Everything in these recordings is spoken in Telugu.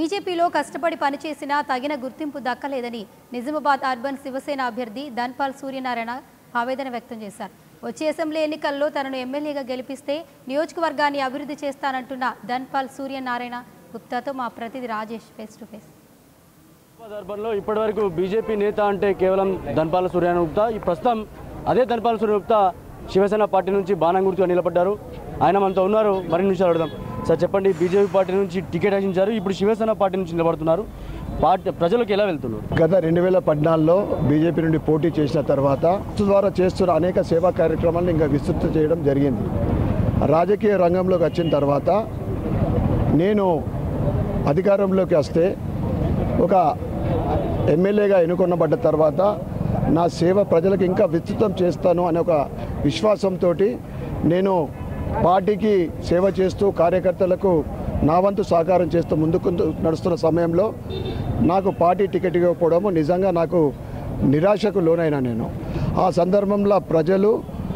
బీజేపీలో కష్టపడి పనిచేసినా తగిన గుర్తింపు దక్కలేదని నిజామాబాద్ అర్బన్ శివసేన అభ్యర్థి ధన్పాల్ సూర్యనారాయణ ఆవేదన వ్యక్తం చేశారు వచ్చే అసెంబ్లీ ఎన్నికల్లో తనను ఎమ్మెల్యేగా గెలిపిస్తే నియోజకవర్గాన్ని అభివృద్ధి చేస్తానంటున్న ధన్పాల్ సూర్యనారాయణ గుప్తాతో మా ప్రతినిధి Rajesh face to face Hyderabad అర్బన్లో ఇప్పటివరకు బీజేపీ నేత అంటే కేవలం ధన్పాల సూర్యాన గుప్తా ఈ ప్రస్తుతం అదే ధన్పాల సూర్య గుప్తా శివసేన పార్టీ నుంచి బాణం గుర్తుగా నిలబడ్డారు ఆయన మనతో ఉన్నారు మరిన్ని నిమిషాలు అడుగుదాం సార్ చెప్పండి బీజేపీ పార్టీ నుంచి టికెట్ ఆశించారు ఇప్పుడు శివసేన పార్టీ నుంచి నిలబడుతున్నారు పార్టీ ప్రజలకు ఎలా వెళ్తున్నారు గత రెండు వేల పద్నాలుగులో బీజేపీ నుండి పోటీ చేసిన తర్వాత ద్వారా చేస్తున్న అనేక సేవా కార్యక్రమాలను ఇంకా విస్తృత చేయడం జరిగింది రాజకీయ రంగంలోకి వచ్చిన తర్వాత నేను అధికారంలోకి వస్తే ఒక ఎమ్మెల్యేగా ఎన్నుకొనబడ్డ తర్వాత నా సేవ ప్రజలకు ఇంకా విస్తృతం చేస్తాను అనే ఒక విశ్వాసంతో నేను పార్టీకి సేవ చేస్తూ కార్యకర్తలకు నా వంతు సహకారం చేస్తూ ముందుకు నడుస్తున్న సమయంలో నాకు పార్టీ టికెట్ ఇవ్వకపోవడము నిజంగా నాకు నిరాశకు లోనైనా నేను ఆ సందర్భంలో ప్రజలు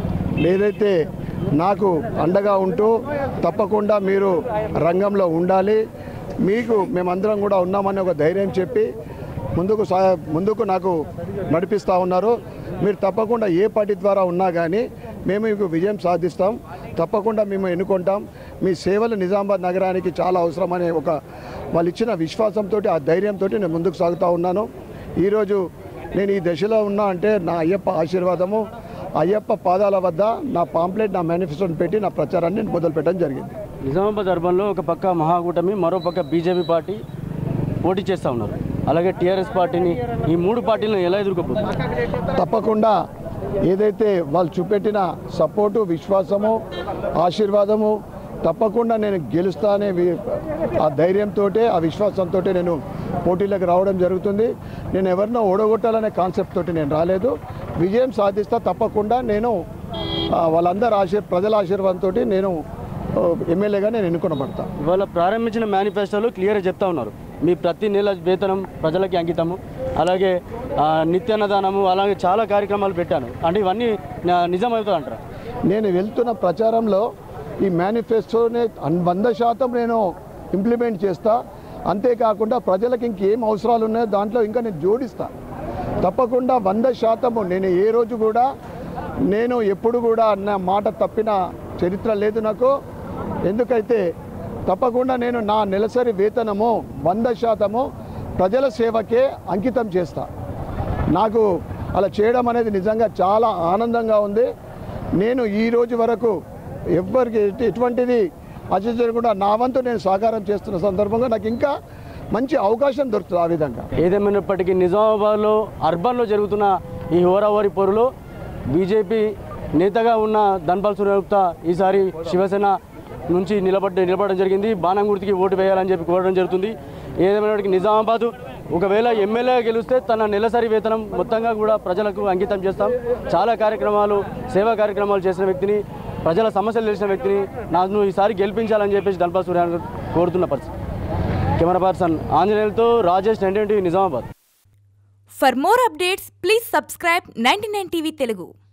ఏదైతే నాకు అండగా ఉంటూ తప్పకుండా మీరు రంగంలో ఉండాలి మీకు మేమందరం కూడా ఉన్నామని ఒక ధైర్యం చెప్పి ముందుకు సా ముందుకు నాకు నడిపిస్తూ ఉన్నారు మీరు తప్పకుండా ఏ పార్టీ ద్వారా ఉన్నా కానీ మేము మీకు విజయం సాధిస్తాం తప్పకుండా మేము ఎన్నుకుంటాం మీ సేవలు నిజామాబాద్ నగరానికి చాలా అవసరమనే ఒక వాళ్ళు ఇచ్చిన విశ్వాసంతో ఆ ధైర్యంతో నేను ముందుకు సాగుతూ ఉన్నాను ఈరోజు నేను ఈ దశలో ఉన్నా అంటే నా అయ్యప్ప ఆశీర్వాదము అయ్యప్ప పాదాల వద్ద నా పాంప్లెట్ నా మేనిఫెస్టోని పెట్టి నా ప్రచారాన్ని మొదలు పెట్టడం జరిగింది నిజామాబాద్ అర్బన్లో ఒక పక్క మహాకూటమి మరో పక్క బీజేపీ పార్టీ పోటీ చేస్తూ ఉన్నారు అలాగే టీఆర్ఎస్ పార్టీని ఈ మూడు పార్టీలను ఎలా ఎదుర్కోబోతున్నారు తప్పకుండా ఏదైతే వాళ్ళు చూపెట్టిన సపోర్టు విశ్వాసము ఆశీర్వాదము తప్పకుండా నేను గెలుస్తానే వి- ఆ ధైర్యంతో ఆ విశ్వాసంతో నేను పోటీలకు రావడం జరుగుతుంది నేను ఎవరినో ఓడగొట్టాలనే కాన్సెప్ట్ తోటి నేను రాలేదు విజయం సాధిస్తా తప్పకుండా నేను ఆ, వాళ్ళందరి ఆశీర్ ప్రజల ఆశీర్వాదంతో నేను ఆ, ఎమ్మెల్యేగా నేను ఎన్నుకొనబడతా ఇవాళ ప్రారంభించిన మేనిఫెస్టోలో క్లియర్గా చెప్తా ఉన్నారు మీ ప్రతి నెల వేతనం ప్రజలకి అంకితము అలాగే ఆ, నిత్యాన్నదానము అలాగే చాలా కార్యక్రమాలు పెట్టాను అంటే ఇవన్నీ నా- నిజం అవుతుంది అంటారా నేను వెళ్తున్న ప్రచారంలో ఈ మేనిఫెస్టోని అన్- వంద శాతం నేను ఇంప్లిమెంట్ చేస్తా అంతేకాకుండా ప్రజలకు ఇంకేం అవసరాలు ఉన్నాయో దాంట్లో ఇంకా నేను జోడిస్తా తప్పకుండా వంద శాతము నేను ఏ రోజు కూడా నేను ఎప్పుడు కూడా నా మాట తప్పిన చరిత్ర లేదు నాకు ఎందుకైతే తప్పకుండా నేను నా నెలసరి వేతనము వంద శాతము ప్రజల సేవకే అంకితం చేస్తా నాకు అలా చేయడం అనేది నిజంగా చాలా ఆనందంగా ఉంది నేను ఈ రోజు వరకు ఎవ్వరికి ఎటు- ఎటువంటిది ఆశించకుండా నా వంతు నేను సహకారం చేస్తున్న సందర్భంగా నాకు ఇంకా మంచి అవకాశం దొరుకుతుంది ఆ విధంగా ఏదేమైనప్పటికీ నిజామాబాద్లో అర్బన్లో జరుగుతున్న ఈ హోరాహోరీ పోరులో బీజేపీ నేతగా ఉన్న ధన్పాల్ సూర్యగుప్తా ఈసారి శివసేన నుంచి నిలబడ్డ నిలబడడం జరిగింది బాణం గుర్తుకి ఓటు వేయాలని చెప్పి కోరడం జరుగుతుంది ఏదేమైనప్పటికీ నిజామాబాద్ ఒకవేళ ఎమ్మెల్యే గెలిస్తే తన నెలసరి వేతనం మొత్తంగా కూడా ప్రజలకు అంకితం చేస్తాం చాలా కార్యక్రమాలు సేవా కార్యక్రమాలు చేసిన వ్యక్తిని ప్రజల సమస్యలు తెలిసిన వ్యక్తిని నన్ను ఈసారి గెలిపించాలని చెప్పేసి ధన్పాల్ సూర్య కోరుతున్న పరిస్థితి కెమెరా పర్సన్ ఆంజనేయులతో Rajesh ninety Nizamabad For more updates, please subscribe 99 TV Telugu.